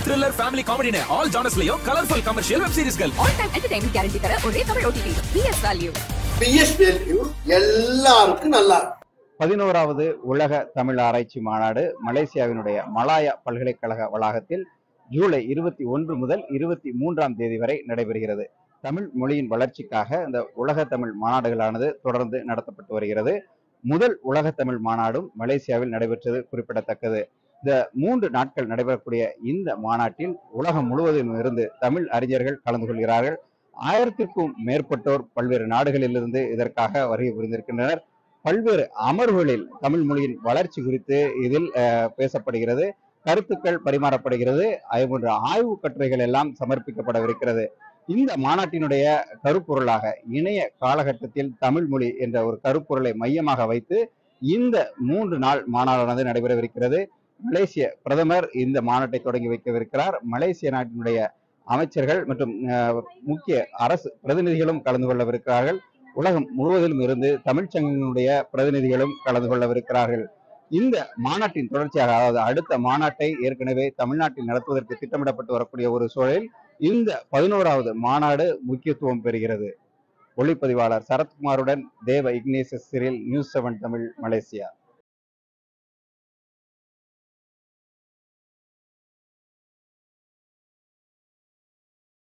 thriller family காமெடினு all ஜானர்ஸ்லயும் colourful commercial web சீரிஸ்கள் ஆல் டைம் என்டர்டைன்மெண்ட் கேரண்டி தர ஒரே Tamil OTT BS value BS value எல்லாருக்கும் நல்லா இருக்கும் பதினோராவது உலக தமிழ் ஆராய்ச்சி மாநாடு மலேசியாவினுடைய மலாயா பல்கலைக்கழக வளாகத்தில் ஜூலை இருபத்தி ஒன்று முதல் இருபத்தி மூன்றாம் தேதி வரை நடைபெறுகிறது தமிழ் மொழியின் வளர்ச்சிக்காக இந்த உலக தமிழ் மாநாடுகளானது தொடர்ந்து நடத்தப்பட்டு வருகிறது முதல் உலக தமிழ் மாநாடும் மலேசியாவில் நடைபெற்றது குறிப்பிடத்தக்கது இந்த மூன்று நாட்கள் நடைபெறக்கூடிய இந்த மாநாட்டில் உலகம் முழுவதும் இருந்து தமிழ் அறிஞர்கள் கலந்து கொள்கிறார்கள் ஆயிரத்திற்கும் மேற்பட்டோர் பல்வேறு நாடுகளிலிருந்து இதற்காக வருகை புரிந்திருக்கின்றனர் பல்வேறு அமர்வுகளில் தமிழ் மொழியின் வளர்ச்சி குறித்து இதில் அஹ், பேசப்படுகிறது கருத்துக்கள் பரிமாறப்படுகிறது அதே போன்ற ஆய்வு கட்டுரைகள் எல்லாம் சமர்ப்பிக்கப்படவிருக்கிறது இந்த மாநாட்டினுடைய கருப்பொருளாக இணைய காலகட்டத்தில் தமிழ் மொழி என்ற ஒரு கருப்பொருளை மையமாக வைத்து இந்த மூன்று நாள் மாநாடானது நடைபெறவிருக்கிறது மலேசிய பிரதமர் இந்த மாநாட்டை தொடங்கி வைக்கவிருக்கிறார் மலேசிய நாட்டினுடைய அமைச்சர்கள் மற்றும் அஹ், முக்கிய அரசு பிரதிநிதிகளும் கலந்து கொள்ளவிருக்கிறார்கள் உலகம் முழுவதிலும் இருந்து தமிழ்ச்சங்கங்களுடைய பிரதிநிதிகளும் கலந்து கொள்ளவிருக்கிறார்கள் இந்த மாநாட்டின் தொடர்ச்சியாக அதாவது அடுத்த மாநாட்டை ஏற்கனவே தமிழ்நாட்டில் நடத்துவதற்கு திட்டமிடப்பட்டு வரக்கூடிய ஒரு சூழலில் இந்த பதினோராவது மாநாடு முக்கியத்துவம் பெறுகிறது ஒளிப்பதிவாளர் சரத்குமாருடன் Deva Ignatius Cyril news seven Tamil Malaysia